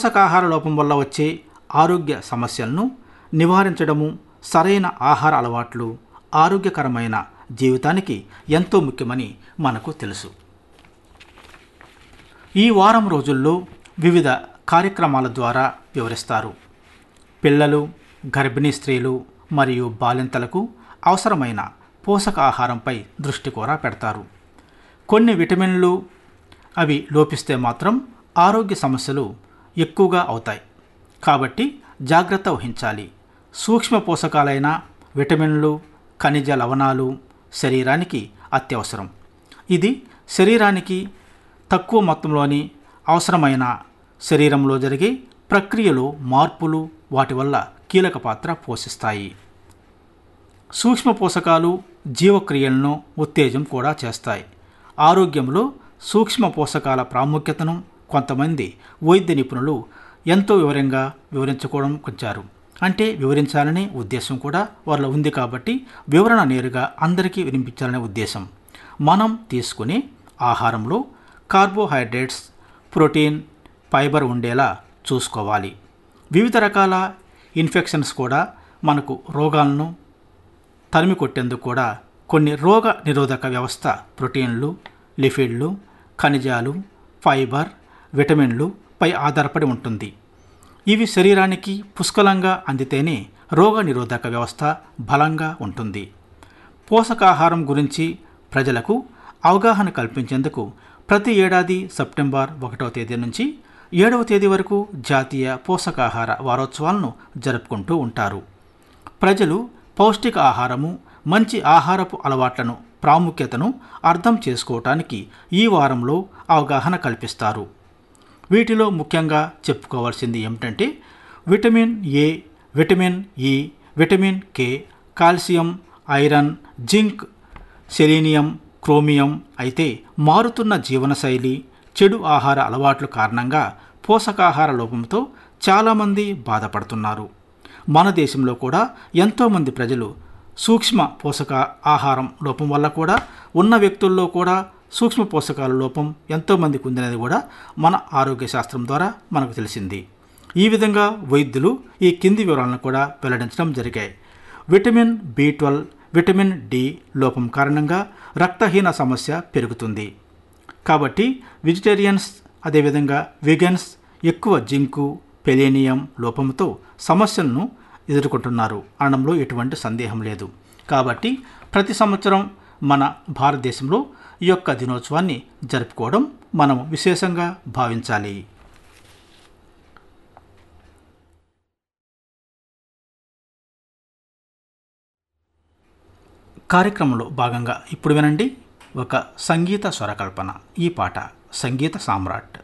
పోషకాహార లోపం వల్ల వచ్చే ఆరోగ్య సమస్యలను నివారించడము సరైన ఆహార అలవాట్లు ఆరోగ్యకరమైన జీవితానికి ఎంతో ముఖ్యమని మనకు తెలుసు ఈ వారం రోజుల్లో వివిధ కార్యక్రమాల ద్వారా వివరిస్తారు పిల్లలు గర్భిణీ స్త్రీలు మరియు బాలింతలకు అవసరమైన పోషకాహారంపై దృష్టి కూడా పెడతారు కొన్ని విటమిన్లు అవి లోపిస్తే మాత్రం ఆరోగ్య సమస్యలు ఎక్కువగా అవుతాయి కాబట్టి జాగ్రత్త వహించాలి సూక్ష్మ పోషకాలైన విటమిన్లు ఖనిజ లవణాలు శరీరానికి అత్యవసరం ఇది శరీరానికి తక్కువ మొత్తంలోని అవసరమైన శరీరంలో జరిగే ప్రక్రియలో మార్పులు వాటి వల్ల కీలక పాత్ర పోషిస్తాయి సూక్ష్మ పోషకాలు జీవక్రియలను ఉత్తేజం కూడా చేస్తాయి ఆరోగ్యంలో సూక్ష్మ పోషకాల ప్రాముఖ్యతను కొంతమంది వైద్య నిపుణులు ఎంతో వివరంగా వివరించుకోవడం కొంచారు అంటే వివరించాలనే ఉద్దేశం కూడా వాళ్ళ ఉంది కాబట్టి వివరణ నేరుగా అందరికీ వినిపించాలనే ఉద్దేశం మనం తీసుకునే ఆహారంలో కార్బోహైడ్రేట్స్ ప్రోటీన్ ఫైబర్ ఉండేలా చూసుకోవాలి వివిధ రకాల ఇన్ఫెక్షన్స్ కూడా మనకు రోగాలను తరిమి కొట్టేందుకు కూడా కొన్ని రోగ నిరోధక వ్యవస్థ ప్రోటీన్లు లిపిడ్లు ఖనిజాలు ఫైబర్ విటమిన్లు పై ఆధారపడి ఉంటుంది ఇవి శరీరానికి పుష్కలంగా అందితేనే రోగ నిరోధక వ్యవస్థ బలంగా ఉంటుంది పోషకాహారం గురించి ప్రజలకు అవగాహన కల్పించేందుకు ప్రతి ఏడాది సెప్టెంబర్ ఒకటవ తేదీ నుంచి ఏడవ తేదీ వరకు జాతీయ పోషకాహార వారోత్సవాలను జరుపుకుంటూ ఉంటారు ప్రజలు పౌష్టిక ఆహారము మంచి ఆహారపు అలవాట్లను ప్రాముఖ్యతను అర్థం చేసుకోవటానికి ఈ వారంలో అవగాహన కల్పిస్తారు వీటిలో ముఖ్యంగా చెప్పుకోవాల్సింది ఏమిటంటే vitamin A vitamin E vitamin K calcium iron zinc selenium chromium అయితే మారుతున్న జీవనశైలి చెడు ఆహార అలవాట్ల కారణంగా పోషకాహార లోపంతో చాలామంది బాధపడుతున్నారు మన దేశంలో కూడా ఎంతోమంది ప్రజలు సూక్ష్మ పోషక ఆహారం లోపం వల్ల కూడా ఉన్న వ్యక్తుల్లో కూడా సూక్ష్మ పోషకాల లోపం ఎంతోమందికి ఉందనేది కూడా మన ఆరోగ్య శాస్త్రం ద్వారా మనకు తెలిసింది ఈ విధంగా వైద్యులు ఈ కింది వివరాలను కూడా వెల్లడించడం జరిగాయి vitamin B twelve vitamin D లోపం కారణంగా రక్తహీన సమస్య పెరుగుతుంది కాబట్టి వెజిటేరియన్స్ అదేవిధంగా విగన్స్ ఎక్కువ జింకు పెలేనియం లోపంతో సమస్యలను ఎదుర్కొంటున్నారు అనడంలో ఎటువంటి సందేహం లేదు కాబట్టి ప్రతి సంవత్సరం మన భారతదేశంలో ఈ యొక్క దినోత్సవాన్ని జరుపుకోవడం మనం విశేషంగా భావించాలి కార్యక్రమంలో భాగంగా ఇప్పుడు వినండి ఒక సంగీత స్వరకల్పన ఈ పాట సంగీత సామ్రాట్